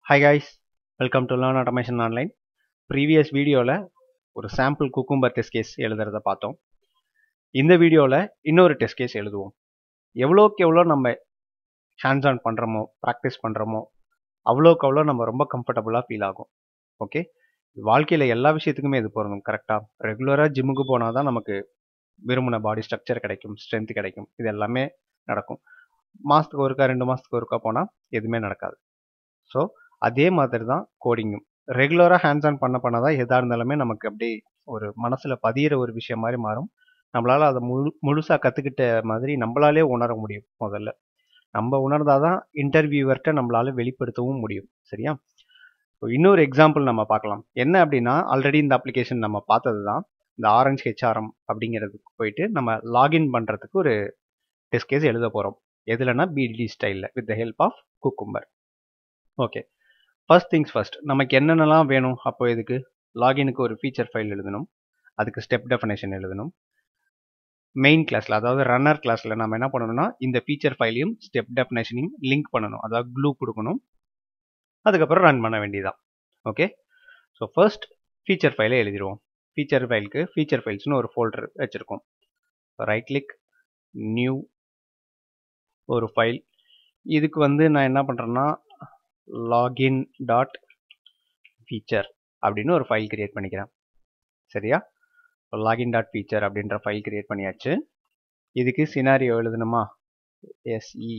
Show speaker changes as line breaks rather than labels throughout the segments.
Hi guys, welcome to Learn Automation Online. Previous வீடியோவில் ஒரு sample cucumber test case எழுதுறத பார்த்தோம் இந்த வீடியோவில் இன்னொரு டெஸ்ட் கேஸ் எழுதுவோம் எவ்வளோக்கு எவ்வளோ நம்ம ஹேண்ட்ஸ் ஆன் பண்ணுறோமோ ப்ராக்டிஸ் பண்ணுறோமோ அவ்வளோக்கு அவ்வளோ நம்ம ரொம்ப கம்ஃபர்டபுளாக ஃபீல் ஆகும் ஓகே வாழ்க்கையில் எல்லா விஷயத்துக்குமே இது பொருந்தும் கரெக்டாக ரெகுலராக ஜிம்முக்கு போனால் தான் நமக்கு விரும்பின பாடி ஸ்ட்ரக்சர் கிடைக்கும் ஸ்ட்ரென்த் கிடைக்கும் இது எல்லாமே நடக்கும் மாதத்துக்கு ஒருக்கா ரெண்டு மாதத்துக்கு ஒருக்கா போனால் எதுவுமே நடக்காது ஸோ அதே மாதிரி தான் கோடிங்கும் ரெகுலராக ஹேண்ட்ஸ் ஆன் பண்ண பண்ண தான் எதாக இருந்தாலுமே நமக்கு அப்படியே ஒரு மனசில் பதியிற ஒரு விஷயம் மாதிரி மாறும் நம்மளால் அதை முழு முழுசாக கற்றுக்கிட்ட மாதிரி நம்மளாலே உணர முடியும் முதல்ல நம்ம உணர்ந்தால் தான் இன்டர்வியூவர்கிட்ட நம்மளால வெளிப்படுத்தவும் முடியும் சரியா இப்போ இன்னொரு எக்ஸாம்பிள் நம்ம பார்க்கலாம் என்ன அப்படின்னா ஆல்ரெடி இந்த அப்ளிகேஷன் நம்ம பார்த்தது தான் இந்த ஆரஞ்ச் ஹெச்ஆர்எம் அப்படிங்கிறதுக்கு போயிட்டு நம்ம லாகின் பண்ணுறதுக்கு ஒரு டெஸ்ட் கேஸ் எழுத போகிறோம் எதுலன்னா பிடி ஸ்டைலில் with the help of cucumber okay first things first நமக்கு என்னென்னலாம் வேணும் அப்போ இதுக்கு லாகினுக்கு ஒரு ஃபீச்சர் ஃபைல் எழுதணும் அதுக்கு ஸ்டெப் டெஃபினேஷன் எழுதணும் மெயின் கிளாஸில் அதாவது ரன்னர் கிளாஸில் நம்ம என்ன பண்ணணும்னா இந்த ஃபீச்சர் ஃபைலையும் ஸ்டெப் டெஃபினேஷனையும் லிங்க் பண்ணணும் அதாவது க்ளூ கொடுக்கணும் அதுக்கப்புறம் ரன் பண்ண வேண்டியதான் ஓகே ஸோ ஃபர்ஸ்ட் ஃபீச்சர் ஃபைலை எழுதிடுவோம் ஃபீச்சர் ஃபைலுக்கு ஃபீச்சர் ஃபைல்ஸ்னு ஒரு ஃபோல்டர் வச்சுருக்கோம் ரைட் கிளிக் நியூ ஒரு ஃபைல் இதுக்கு வந்து நான் என்ன பண்ணுறேன்னா லாகின் டாட் ஃபீச்சர் அப்படின்னு ஒரு ஃபைல் கிரியேட் பண்ணிக்கிறேன் சரியா லாகின் டாட் ஃபீச்சர் அப்படின்ற ஃபைல் கிரியேட் பண்ணியாச்சு இதுக்கு சினாரியோ எழுதணுமா எஸ்இ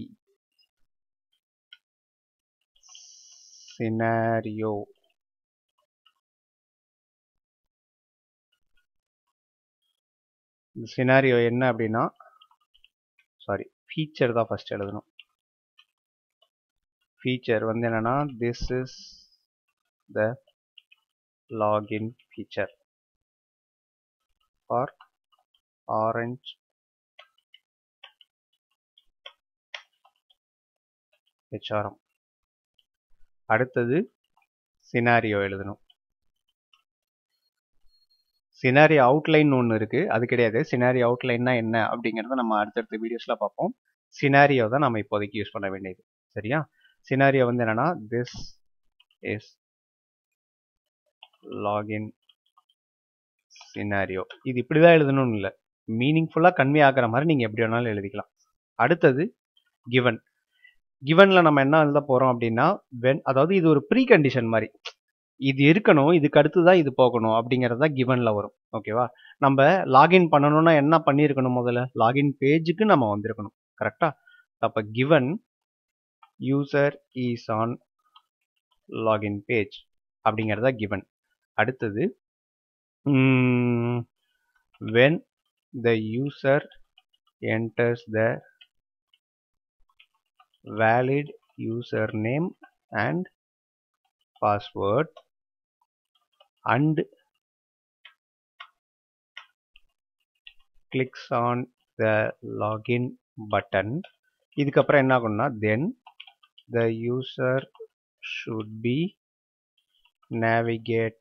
சினாரியோ இந்த சினாரியோ என்ன அப்படின்னா சாரி ஃபீச்சர் தான் ஃபர்ஸ்ட் எழுதணும் ஃபீச்சர் வந்து என்னன்னா this is the login feature for Orange H R M அடுத்தது சினாரியோ எழுதணும் சினாரியோ அவுட்லைன் ஒன்று இருக்குது அது கிடையாது சினாரியோ அவுட்லைன்னா என்ன அப்படிங்கிறத நம்ம அடுத்தடுத்த வீடியோஸில் பார்ப்போம் சினாரியோ தான் நம்ம இப்போதைக்கு யூஸ் பண்ண வேண்டியது சரியா சினாரியோ வந்து என்னன்னா திஸ் இஸ் லாகின் சினாரியோ இது இப்படி தான் எழுதணும்னு இல்லை மீனிங்ஃபுல்லாக கன்வே ஆகிற மாதிரி நீங்கள் எப்படி வேணாலும் எழுதிக்கலாம் அடுத்தது கிவன் கிவனில் நம்ம என்ன எழுத போகிறோம் அப்படின்னா வென் அதாவது இது ஒரு ப்ரீ கண்டிஷன் மாதிரி இது இருக்கணும் இதுக்கு அடுத்து தான் இது போகணும் அப்படிங்கிறது தான் கிவனில் வரும் ஓகேவா நம்ம லாகின் பண்ணணும்னா என்ன பண்ணியிருக்கணும் முதல்ல லாகின் பேஜுக்கு நம்ம வந்திருக்கணும் கரெக்டாக அப்போ given user is on login page அப்படிங்கிறதா கிவன் அடுத்தது when the user enters the valid user name and password and clicks on the login button இதுக்கப்புறம் என்ன ஆகும்னா then the user should be navigated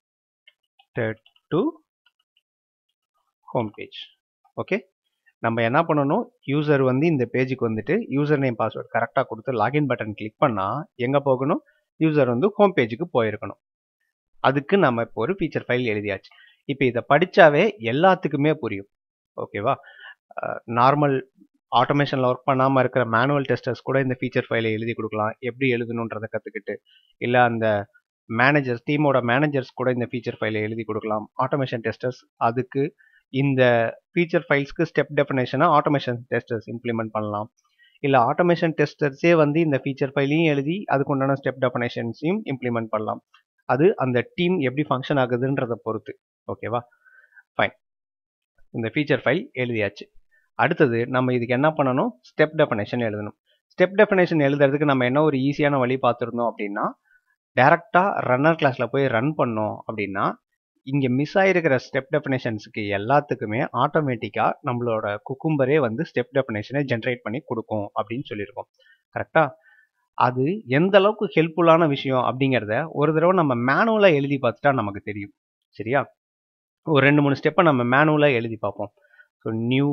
to home page okay நம்ம என்ன பண்ணணும் user வந்து இந்த பேஜுக்கு வந்துட்டு யூசர் நேம் பாஸ்வேர்ட் கரெக்டாக கொடுத்து லாகின் பட்டன் கிளிக் பண்ணால் எங்கே போகணும் யூசர் வந்து ஹோம் பேஜுக்கு போயிருக்கணும் அதுக்கு நம்ம இப்போ ஒரு ஃபீச்சர் ஃபைல் எழுதியாச்சு இப்போ இதை படித்தாவே எல்லாத்துக்குமே புரியும் ஓகேவா நார்மல் ஆட்டோமேஷனில் ஒர்க் பண்ணாமல் இருக்கிற மேனுவல் டெஸ்டர்ஸ் கூட இந்த ஃபீச்சர் ஃபைலை எழுதி கொடுக்கலாம் எப்படி எழுதணுன்றதை கற்றுக்கிட்டு இல்லை அந்த மேனேஜர்ஸ் டீமோட மேனேஜர்ஸ் கூட இந்த ஃபீச்சர் ஃபைலை எழுதி கொடுக்கலாம் ஆட்டோமேஷன் டெஸ்டர்ஸ் அதுக்கு இந்த ஃபீச்சர் ஃபைல்ஸ்க்கு ஸ்டெப் டெஃபினேஷனாக ஆட்டோமேஷன் டெஸ்டர்ஸ் இம்ப்ளிமெண்ட் பண்ணலாம் இல்லை ஆட்டோமேஷன் டெஸ்டர்ஸே வந்து இந்த ஃபீச்சர் ஃபைலையும் எழுதி அதுக்கு உண்டான ஸ்டெப் டெஃபனேஷன்ஸையும் இம்ப்ளிமெண்ட் பண்ணலாம் அது அந்த டீம் எப்படி ஃபங்க்ஷன் ஆகுதுன்றதை பொறுத்து ஓகேவா ஃபைன் இந்த ஃபீச்சர் ஃபைல் எழுதியாச்சு அடுத்தது நம்ம இதுக்கு என்ன பண்ணணும் ஸ்டெப் டெஃபனேஷன் எழுதணும் ஸ்டெப் டெஃபனேஷன் எழுதுறதுக்கு நம்ம என்ன ஒரு ஈஸியான வழி பார்த்துருந்தோம் அப்படின்னா டேரெக்டாக ரன்னர் கிளாஸில் போய் ரன் பண்ணோம் அப்படின்னா இங்கே மிஸ் ஆகிருக்கிற ஸ்டெப் டெஃபினேஷன்ஸுக்கு எல்லாத்துக்குமே ஆட்டோமேட்டிக்காக நம்மளோட குக்கும்பரே வந்து ஸ்டெப் டெஃபினேஷனை ஜென்ரேட் பண்ணி கொடுக்கும் அப்படின்னு சொல்லியிருக்கோம் கரெக்டாக அது எந்த அளவுக்கு ஹெல்ப்ஃபுல்லான விஷயம் அப்படிங்கிறத ஒரு தடவை நம்ம மேனுவலாக எழுதி பார்த்துட்டா நமக்கு தெரியும் சரியா ஒரு ரெண்டு மூணு ஸ்டெப்பை நம்ம மேனுவலாக எழுதி பார்ப்போம் so new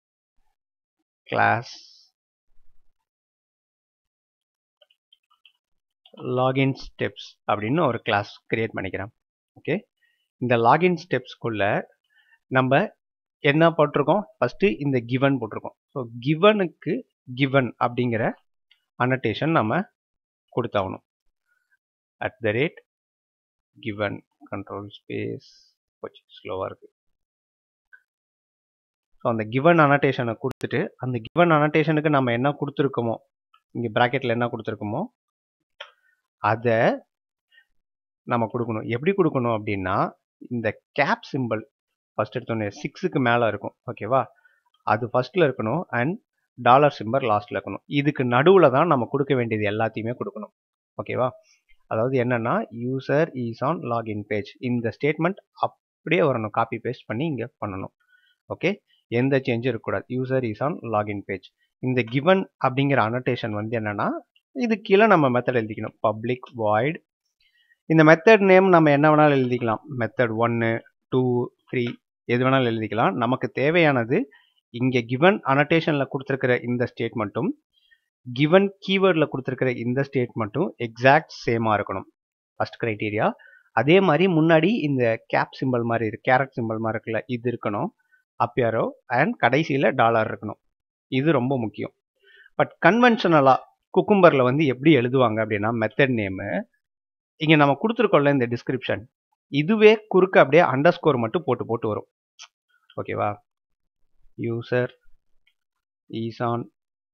class login steps அப்படின்னு ஒரு கிளாஸ் கிரியேட் பண்ணிக்கிறேன் ஓகே இந்த லாகின் ஸ்டெப்ஸ்க்குள்ள நம்ம என்ன போட்டிருக்கோம் ஃபஸ்ட்டு இந்த கிவன் போட்டிருக்கோம் ஸோ கிவனுக்கு கிவன் அப்படிங்கிற அனடேஷன் நம்ம கொடுத்தாகணும் at the rate given control space கொஞ்சம் ஸ்லோவாக இருக்குது ஸோ அந்த கிவன் அனடேஷனை கொடுத்துட்டு அந்த கிவன் அனடேஷனுக்கு நம்ம என்ன கொடுத்துருக்கோமோ இங்கே ப்ராக்கெட்டில் என்ன கொடுத்துருக்கோமோ அதை நம்ம கொடுக்கணும் எப்படி கொடுக்கணும் அப்படின்னா இந்த கேப் சிம்பிள் ஃபஸ்ட் எடுத்தோடனே சிக்ஸுக்கு மேலே இருக்கும் ஓகேவா அது ஃபஸ்ட்டில் இருக்கணும் அண்ட் டாலர் சிம்பர் லாஸ்ட்டில் இருக்கணும் இதுக்கு நடுவில் தான் நம்ம கொடுக்க வேண்டியது எல்லாத்தையுமே கொடுக்கணும் ஓகேவா அதாவது என்னென்னா user is on login page இந்த ஸ்டேட்மெண்ட் அப்படியே வரணும் காப்பி பேஸ்ட் பண்ணி இங்கே பண்ணணும் ஓகே எந்த சேஞ்சும் இருக்கக்கூடாது user is on login page இந்த கிவன் அப்படிங்கிற அனோட்டேஷன் வந்து என்னென்னா இது கீழே நம்ம மெத்தட் எழுதிக்கணும் பப்ளிக் வாய்ட் இந்த மெத்தட் நேம் நம்ம என்ன வேணாலும் எழுதிக்கலாம் மெத்தட் ஒன்று டூ த்ரீ எது வேணாலும் எழுதிக்கலாம் நமக்கு தேவையானது இங்கே கிவன் அனடேஷனில் கொடுத்துருக்கிற இந்த ஸ்டேட்மெண்ட்டும் கிவன் கீவேர்டில் கொடுத்துருக்கிற இந்த ஸ்டேட்மெண்ட்டும் எக்ஸாக்ட் சேமாக இருக்கணும் ஃபஸ்ட் க்ரைட்டீரியா அதே மாதிரி முன்னாடி இந்த கேப் சிம்பிள் மாதிரி இருக்கு கேரட் சிம்பிள் மாதிரி இருக்குல்ல இது இருக்கணும் அப்பியாரோ அண்ட் கடைசியில் டாலர் இருக்கணும் இது ரொம்ப முக்கியம் பட் கன்வென்ஷனலாக குக்கும்பரில் வந்து எப்படி எழுதுவாங்க அப்படின்னா மெத்தட் நேமு இங்கே நம்ம கொடுத்துருக்கோம்ல இந்த டிஸ்கிரிப்ஷன் இதுவே குறுக்க அப்படியே அண்டர் ஸ்கோர் மட்டும் போட்டு போட்டு வரும் ஓகேவா user is on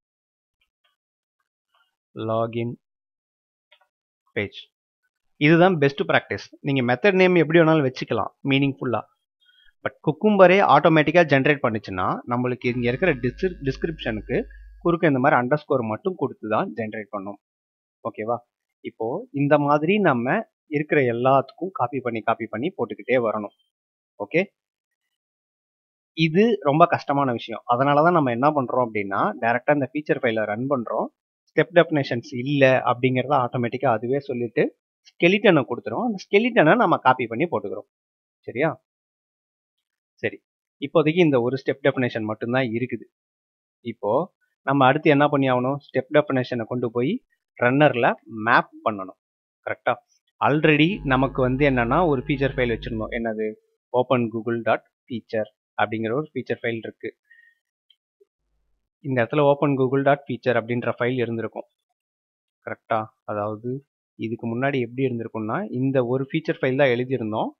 login page இதுதான் பெஸ்ட் ப்ராக்டிஸ் நீங்கள் மெத்தட் நேம் எப்படி வேணாலும் வச்சுக்கலாம் மீனிங்ஃபுல்லாக பட் குக்கும்பரே ஆட்டோமேட்டிக்காக ஜென்ரேட் பண்ணுச்சுன்னா நம்மளுக்கு இங்கே இருக்கிற டிஸ்கிரி டிஸ்கிரிப்ஷனுக்கு குறுக்க இந்த மாதிரி அண்டர் ஸ்கோர் மட்டும் கொடுத்து தான் ஜென்ரேட் பண்ணும் ஓகேவா இப்போ இந்த மாதிரி நம்ம இருக்கிற எல்லாத்துக்கும் காப்பி பண்ணி காப்பி பண்ணி போட்டுக்கிட்டே வரணும் ஓகே இது ரொம்ப கஷ்டமான விஷயம் அதனால தான் நம்ம என்ன பண்ணுறோம் அப்படின்னா டேரெக்டாக இந்த ஃபீச்சர் ஃபைலை ரன் பண்ணுறோம் ஸ்டெப் டெஃபினேஷன்ஸ் இல்லை அப்படிங்கிறத ஆட்டோமேட்டிக்காக அதுவே சொல்லிட்டு ஸ்கெலிட்டனை கொடுத்துரும் அந்த ஸ்கெலிட்டனை நம்ம காப்பி பண்ணி போட்டுக்கிறோம் சரியா சரி இப்போதைக்கு இந்த ஒரு ஸ்டெப் டெஃபினேஷன் மட்டும்தான் இருக்குது இப்போ நம்ம அடுத்து என்ன பண்ணி ஆகணும் ஸ்டெப் டெஃபினேஷனை கொண்டு போய் ரன்னரில் மேப் பண்ணணும் கரெக்டாக ஆல்ரெடி நமக்கு வந்து என்னன்னா ஒரு ஃபீச்சர் ஃபைல் வச்சுருந்தோம் என்னது ஓப்பன் கூகுள் டாட் ஃபீச்சர் அப்படிங்கிற ஒரு ஃபீச்சர் ஃபைல் இருக்கு இந்த இடத்துல ஓப்பன் கூகுள் டாட் ஃபீச்சர் அப்படின்ற ஃபைல் இருந்திருக்கும் கரெக்டா அதாவது இதுக்கு முன்னாடி எப்படி இருந்திருக்கும்னா இந்த ஒரு ஃபீச்சர் ஃபைல் தான் எழுதியிருந்தோம்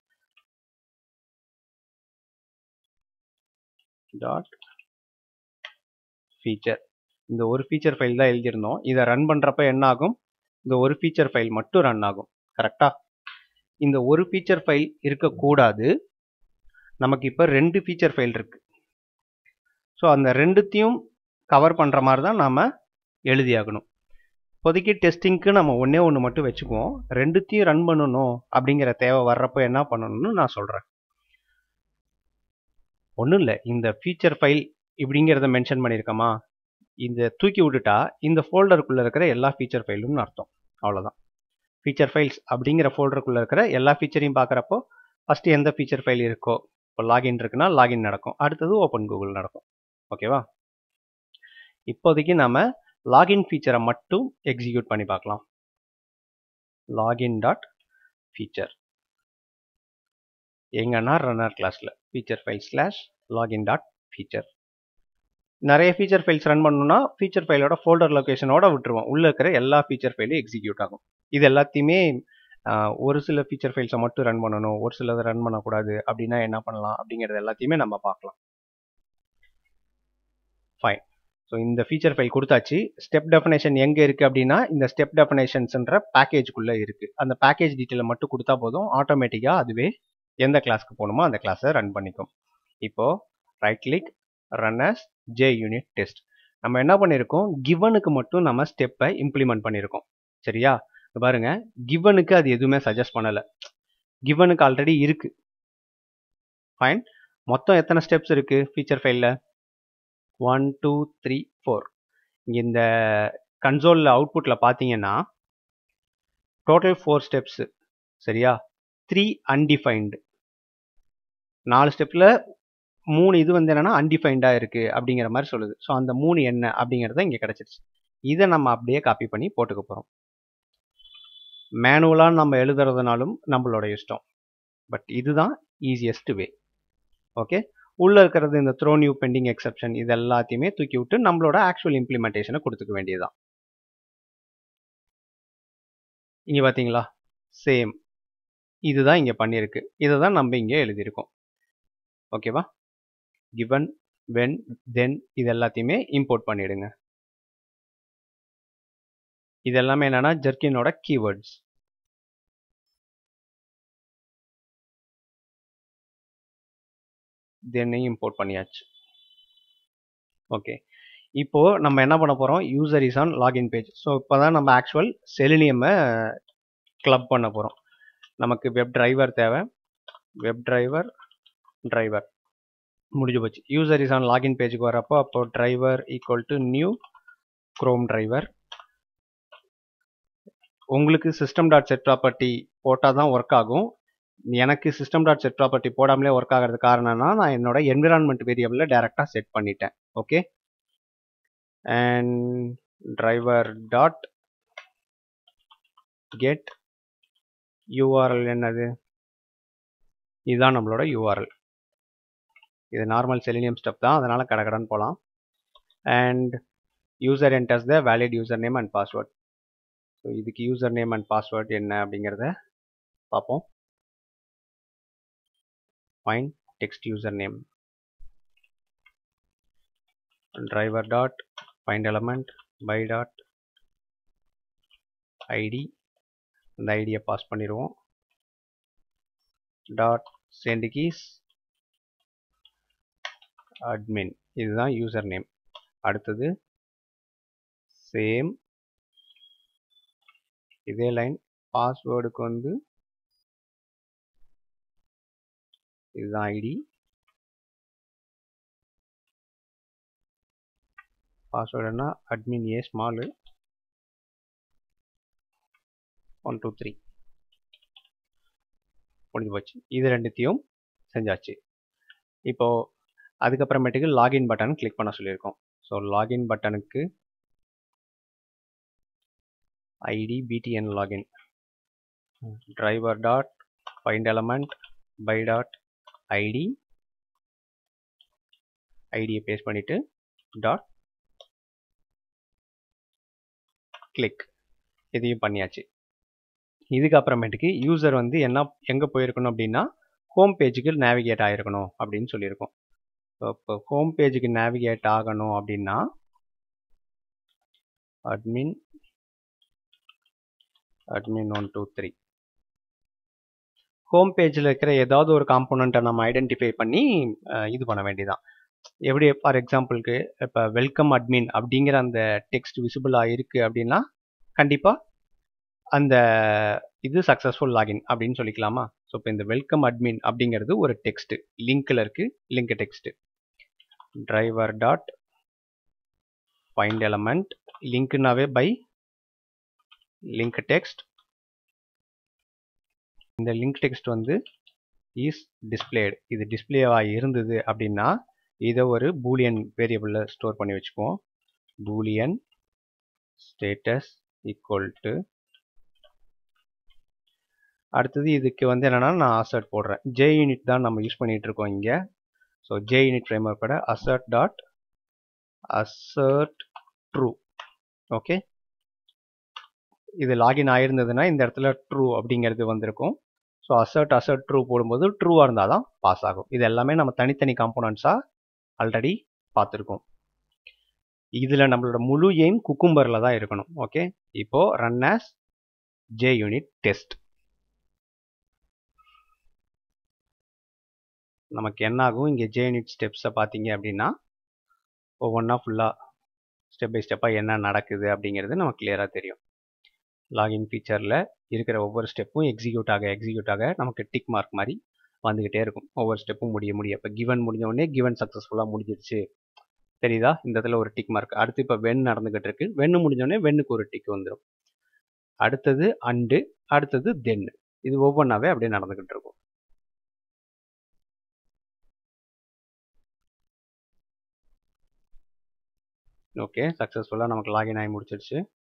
டாட் ஃபீச்சர் இந்த ஒரு ஃபீச்சர் ஃபைல் தான் எழுதியிருந்தோம் இதை ரன் பண்ணுறப்ப என்ன ஆகும் இந்த ஒரு ஃபீச்சர் ஃபைல் மட்டும் ரன் ஆகும் கரெக்டா இந்த ஒரு ஃபீச்சர் ஃபைல் இருக்கக்கூடாது நமக்கு இப்போ ரெண்டு ஃபீச்சர் ஃபைல் இருக்கு ஸோ அந்த ரெண்டுத்தையும் கவர் பண்ணுற மாதிரி தான் நாம் எழுதியாகணும் இப்போதைக்கு டெஸ்டிங்க்கு நம்ம ஒன்றே ஒன்று மட்டும் வச்சுக்குவோம் ரெண்டுத்தையும் ரன் பண்ணணும் அப்படிங்கிற தேவை வர்றப்போ என்ன பண்ணணும்னு நான் சொல்கிறேன் ஒன்றும் இல்லை இந்த ஃபீச்சர் ஃபைல் இப்படிங்கிறத மென்ஷன் பண்ணியிருக்கோமா இந்த தூக்கி விட்டுட்டா இந்த ஃபோல்டருக்குள்ளே இருக்கிற எல்லா ஃபீச்சர் ஃபைலும்னு அர்த்தம் அவ்வளோதான் ஃபீச்சர் ஃபைல்ஸ் அப்படிங்கிற ஃபோல்டருக்குள்ளே இருக்கிற எல்லா ஃபீச்சரையும் பார்க்குறப்போ ஃபஸ்ட்டு எந்த ஃபீச்சர் ஃபைல் இருக்கோ இப்போ லாகின் இருக்குன்னா லாகின் நடக்கும் அடுத்தது ஓப்பன் கூகுள் நடக்கும் ஓகேவா இப்போதைக்கு நம்ம லாகின் ஃபீச்சரை மட்டும் எக்ஸிக்யூட் பண்ணி பார்க்கலாம் லாகின் டாட் ஃபீச்சர் எங்கன்னா ரன்னர் கிளாஸில் feature file slash login dot feature நிறைய ஃபீச்சர் ஃபைல்ஸ் ரன் பண்ணணும்னா ஃபீச்சர் ஃபைலோட ஃபோல்டர் லொக்கேஷனோட விட்டுருவோம் உள்ளே இருக்கிற எல்லா ஃபீச்சர் ஃபைலும் எக்ஸிக்யூட் ஆகும் இது எல்லாத்தையுமே ஒரு சில ஃபீச்சர் ஃபைல்ஸை மட்டும் ரன் பண்ணணும் ஒரு சிலதை ரன் பண்ணக்கூடாது அப்படின்னா என்ன பண்ணலாம் அப்படிங்கிறது எல்லாத்தையுமே நம்ம பார்க்கலாம் ஃபைன் ஸோ இந்த ஃபீச்சர் ஃபைல் கொடுத்தாச்சு ஸ்டெப் டெஃபினேஷன் எங்கே இருக்குது அப்படின்னா இந்த ஸ்டெப் டெஃபினேஷன்ஸ்ன்ற பேக்கேஜ்குள்ளே இருக்குது அந்த பேக்கேஜ் டீட்டெயிலை மட்டும் கொடுத்தா போதும் ஆட்டோமேட்டிக்காக அதுவே எந்த கிளாஸ்க்கு போகணுமோ அந்த கிளாஸை ரன் பண்ணிக்கும் இப்போது right click run as J unit test நம்ம என்ன பண்ணியிருக்கோம் கிவனுக்கு மட்டும் நம்ம ஸ்டெப்பை இம்ப்ளிமெண்ட் பண்ணியிருக்கோம் சரியா பாருங்க கிவனுக்கு அது எதுவுமே சஜஸ்ட் பண்ணலை கிவனுக்கு ஆல்ரெடி இருக்கு ஃபைன் மொத்தம் எத்தனை ஸ்டெப்ஸ் இருக்கு ஃபீச்சர் ஃபைலில் ஒன் டூ த்ரீ ஃபோர் இங்கே இந்த கன்சோலில் அவுட்புட்டில் பார்த்தீங்கன்னா டோட்டல் ஃபோர் ஸ்டெப்ஸு சரியா த்ரீ அன்டிஃபைன்டு நாலு ஸ்டெப்பில் மூணு இது வந்து என்னன்னா அன்டிஃபைன்டாக இருக்குது அப்படிங்கிற மாதிரி சொல்லுது ஸோ அந்த மூணு என்ன அப்படிங்கிறத இங்கே கிடச்சிருச்சு இதை நம்ம அப்படியே காப்பி பண்ணி போட்டுக்க போகிறோம் மேனுவலாக நம்ம எழுதுறதுனாலும் நம்மளோட இஷ்டம் பட் இதுதான் ஈஸியஸ்ட் வே ஓகே உள்ளே இருக்கிறது இந்த த்ரோ நியூ பெண்டிங் எக்ஸப்ஷன் இது எல்லாத்தையுமே தூக்கி விட்டு நம்மளோட ஆக்சுவல் இம்ப்ளிமெண்டேஷனை கொடுத்துக்க வேண்டியதுதான் இங்கே பார்த்தீங்களா சேம் இதுதான் இங்கே பண்ணியிருக்கு இதை தான் நம்ம இங்கே எழுதியிருக்கோம் ஓகேவா கிவன் வென் தென் இது எல்லாத்தையுமே இம்போர்ட் பண்ணிடுங்க இது எல்லாமே என்னன்னா ஜெர்கினோட கீவேர்ட்ஸ் தென்னையும் இம்போர்ட் பண்ணியாச்சு ஓகே இப்போ நம்ம என்ன பண்ண போறோம் user is on login page so இப்போ தான் நம்ம ஆக்சுவல் செலினியமை கிளப் பண்ண போகிறோம் நமக்கு வெப் டிரைவர் தேவை வெப் டிரைவர் டிரைவர் முடிஞ்சு போச்சு யூசர் இஸ் ஆன் லாகின் பேஜுக்கு வரப்போ அப்போ driver equal to new chrome driver உங்களுக்கு சிஸ்டம் டாட் செட் ப்ராப்பர்ட்டி போட்டால் தான் ஒர்க் ஆகும் எனக்கு சிஸ்டம் டாட் செட் ப்ராப்பர்ட்டி போடாமலே ஒர்க் ஆகிறது காரணம்னா நான் என்னோட என்விரான்மெண்ட் வேரியபிளில் டேரெக்டாக செட் பண்ணிட்டேன் okay and driver dot get URL என்னது இதுதான் நம்மளோட யூஆர்எல் இது நார்மல் செலினியம் ஸ்டெப் தான் அதனால் கடகடன் போகலாம் and user enters the valid user name and password so இதுக்கு யூசர் நேம் அண்ட் பாஸ்வேர்ட் என்ன அப்படிங்கிறத பார்ப்போம் find text username driver dot find element by dot id இந்த ஐடியை பாஸ் பண்ணிடுவோம் டாட் சென்ட் கீஸ் அட்மின் இதுதான் யூசர் நேம் அடுத்தது சேம் இதே லைன் பாஸ்வேர்டுக்கு வந்து இதுதான் ஐடி பாஸ்வேர்டுனா admin A small one two three முடிஞ்சு போச்சு இது ரெண்டுத்தையும் செஞ்சாச்சு இப்போ அதுக்கப்புறமேட்டுக்கு லாகின் பட்டன் கிளிக் பண்ண சொல்லியிருக்கோம் ஸோ லாகின் பட்டனுக்கு ID BTN login driver dot find element by dot ID ஐடியை பேஸ்ட் பண்ணிவிட்டு டாட் கிளிக் இதையும் பண்ணியாச்சு இதுக்கப்புறமேட்டுக்கு யூசர் வந்து என்ன எங்கே போயிருக்கணும் அப்படின்னா ஹோம் பேஜுக்கு நேவிகேட் ஆகிருக்கணும் அப்படின்னு சொல்லியிருக்கோம் ஸோ இப்போ ஹோம் பேஜுக்கு நேவிகேட் ஆகணும் அப்படின்னா admin admin one two three home பேஜில் இருக்கிற ஏதாவது ஒரு காம்போனண்ட்டை நம்ம ஐடென்டிஃபை பண்ணி இது பண்ண வேண்டியதான் எப்படி ஃபார் எக்ஸாம்பிளுக்கு இப்போ வெல்கம் அட்மின் அப்படிங்கிற அந்த டெக்ஸ்ட் விசிபிளாக இருக்குது அப்படின்னா கண்டிப்பாக அந்த இது சக்ஸஸ்ஃபுல் லாகின் அப்படின்னு சொல்லிக்கலாமா ஸோ இப்போ இந்த வெல்கம் அட்மின் அப்படிங்கிறது ஒரு டெக்ஸ்ட் லிங்க்கில் இருக்குது link text driver dot find element லிங்க்னாவே பை லிங்க் டெக்ஸ்ட் இந்த லிங்க் டெக்ஸ்ட் வந்து இஸ் டிஸ்பிளேடு இது டிஸ்பிளேவாக இருந்தது அப்படின்னா இதை ஒரு பூலியன் வேரியபிளில் ஸ்டோர் பண்ணி வச்சுக்குவோம் பூலியன் ஸ்டேட்டஸ் ஈக்குவல் டு அடுத்தது இதுக்கு வந்து என்னென்னா நான் அசர்ட் போடுறேன் ஜே யூனிட் தான் நம்ம யூஸ் பண்ணிகிட்டு இருக்கோம் இங்கே ஸோ ஜே யூனிட் ஃப்ரேம் ஒர்க்கோட assert dot assert true okay இது லாகின் ஆயிருந்ததுன்னா இந்த இடத்துல ட்ரூ அப்படிங்கிறது வந்திருக்கும் ஸோ அசர்ட் அசர்ட் ட்ரூ போடும்போது ட்ரூவாக இருந்தால் தான் பாஸ் ஆகும் இது எல்லாமே நம்ம தனித்தனி காம்போனன்ட்ஸாக ஆல்ரெடி பார்த்துருக்கோம் இதில் நம்மளோட முழு எய்ம் குக்கும்பரில் தான் இருக்கணும் ஓகே இப்போது run as J unit test நமக்கு என்ன ஆகும் இங்கே ஜே யூனிட் ஸ்டெப்ஸை பார்த்தீங்க அப்படின்னா ஒவ்வொன்றா ஃபுல்லாக ஸ்டெப் பை ஸ்டெப்பாக என்ன நடக்குது அப்படிங்கிறது நமக்கு கிளியராக தெரியும் லாகின் ஃபீச்சரில் இருக்கிற ஒவ்வொரு ஸ்டெப்பும் எக்ஸிக்யூட் ஆக எக்ஸிக்யூட் ஆக நமக்கு டிக் மார்க் மாதிரி வந்துக்கிட்டே இருக்கும் ஒவ்வொரு ஸ்டெப்பும் முடிய முடிய இப்போ கிவன் முடிஞ்ச உடனே கிவன் சக்ஸஸ்ஃபுல்லாக முடிஞ்சிருச்சு தெரியுதா இந்த இடத்துல ஒரு டிக் மார்க் அடுத்து இப்போ வென் நடந்துகிட்டு இருக்கு வென்னு முடிஞ்சோடனே வென்னுக்கு ஒரு டிக் வந்துடும் அடுத்தது அண்டு அடுத்தது தென்னு இது ஒவ்வொன்றாவே அப்படியே நடந்துகிட்டு இருக்கும் ஓகே சக்ஸஸ்ஃபுல்லாக நமக்கு லாகின் ஆகி முடிச்சிருச்சு